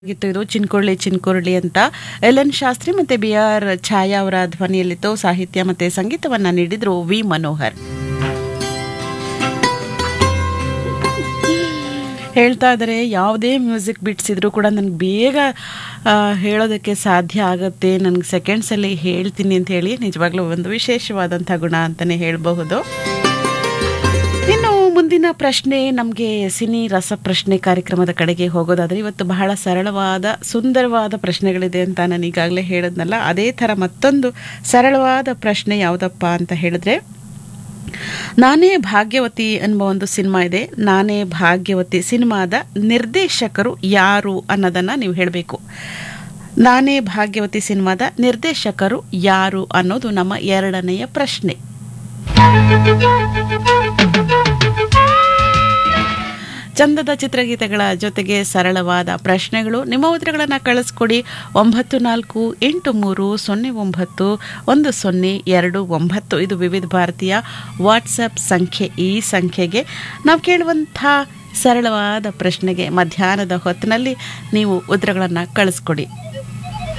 ಆಗಿತ್ತು ಇದು ಚಿನ್ಕೊಳ್ಳಿ ಚಿನ್ಕೊರ್ಳಿ ಅಂತ ಎಲ್ ಎನ್ ಶಾಸ್ತ್ರಿ ಮತ್ತೆ ಬಿ ಆರ್ ಛಾಯಾ ಅವರ ಧ್ವನಿಯಲ್ಲಿತ್ತು ಸಾಹಿತ್ಯ ಮತ್ತೆ ಸಂಗೀತವನ್ನ ನೀಡಿದ್ರು ವಿ ಮನೋಹರ್ ಹೇಳ್ತಾ ಇದ್ದಾರೆ ಯಾವುದೇ ಮ್ಯೂಸಿಕ್ ಬಿಟ್ಸಿದ್ರು ಕೂಡ ನನಗೆ ಬೇಗ ಆ, ಹೇಳೋದಕ್ಕೆ ಸಾಧ್ಯ ಆಗುತ್ತೆ ನನಗೆ ಸೆಕೆಂಡ್ಸಲ್ಲಿ ಹೇಳ್ತೀನಿ ಅಂತ ಹೇಳಿ ನಿಜವಾಗ್ಲೂ ಒಂದು ವಿಶೇಷವಾದಂಥ ಗುಣ ಅಂತಲೇ ಹೇಳಬಹುದು ಇನ್ನು ಮುಂದಿನ ಪ್ರಶ್ನೆ ನಮಗೆ ಸಿನಿ ರಸ ಪ್ರಶ್ನೆ ಕಾರ್ಯಕ್ರಮದ ಕಡೆಗೆ ಹೋಗೋದಾದರೆ ಇವತ್ತು ಬಹಳ ಸರಳವಾದ ಸುಂದರವಾದ ಪ್ರಶ್ನೆಗಳಿದೆ ಅಂತ ನಾನು ಈಗಾಗಲೇ ಹೇಳಿದ್ನಲ್ಲ ಅದೇ ಥರ ಮತ್ತೊಂದು ಸರಳವಾದ ಪ್ರಶ್ನೆ ಯಾವುದಪ್ಪ ಅಂತ ಹೇಳಿದ್ರೆ ನಾನೇ ಭಾಗ್ಯವತಿ ಅನ್ನುವ ಒಂದು ಸಿನಿಮಾ ಇದೆ ನಾನೇ ಭಾಗ್ಯವತಿ ಸಿನಿಮಾದ ನಿರ್ದೇಶಕರು ಯಾರು ಅನ್ನೋದನ್ನು ನೀವು ಹೇಳಬೇಕು ನಾನೇ ಭಾಗ್ಯವತಿ ಸಿನಿಮಾದ ನಿರ್ದೇಶಕರು ಯಾರು ಅನ್ನೋದು ನಮ್ಮ ಎರಡನೆಯ ಪ್ರಶ್ನೆ ಚಂದದ ಚಿತ್ರಗೀತೆಗಳ ಜೊತೆಗೆ ಸರಳವಾದ ಪ್ರಶ್ನೆಗಳು ನಿಮ್ಮ ಉತ್ತರಗಳನ್ನು ಕಳಿಸ್ಕೊಡಿ ಒಂಬತ್ತು ನಾಲ್ಕು ಎಂಟು ಮೂರು ಸೊನ್ನೆ ಒಂಬತ್ತು ಒಂದು ಸೊನ್ನೆ ಎರಡು ಒಂಬತ್ತು ಇದು ವಿವಿಧ ಭಾರತೀಯ ವಾಟ್ಸಪ್ ಸಂಖ್ಯೆ ಈ ಸಂಖ್ಯೆಗೆ ನಾವು ಕೇಳುವಂಥ ಸರಳವಾದ ಪ್ರಶ್ನೆಗೆ ಮಧ್ಯಾಹ್ನದ ಹೊತ್ತಿನಲ್ಲಿ ನೀವು ಉತ್ತರಗಳನ್ನು ಕಳಿಸ್ಕೊಡಿ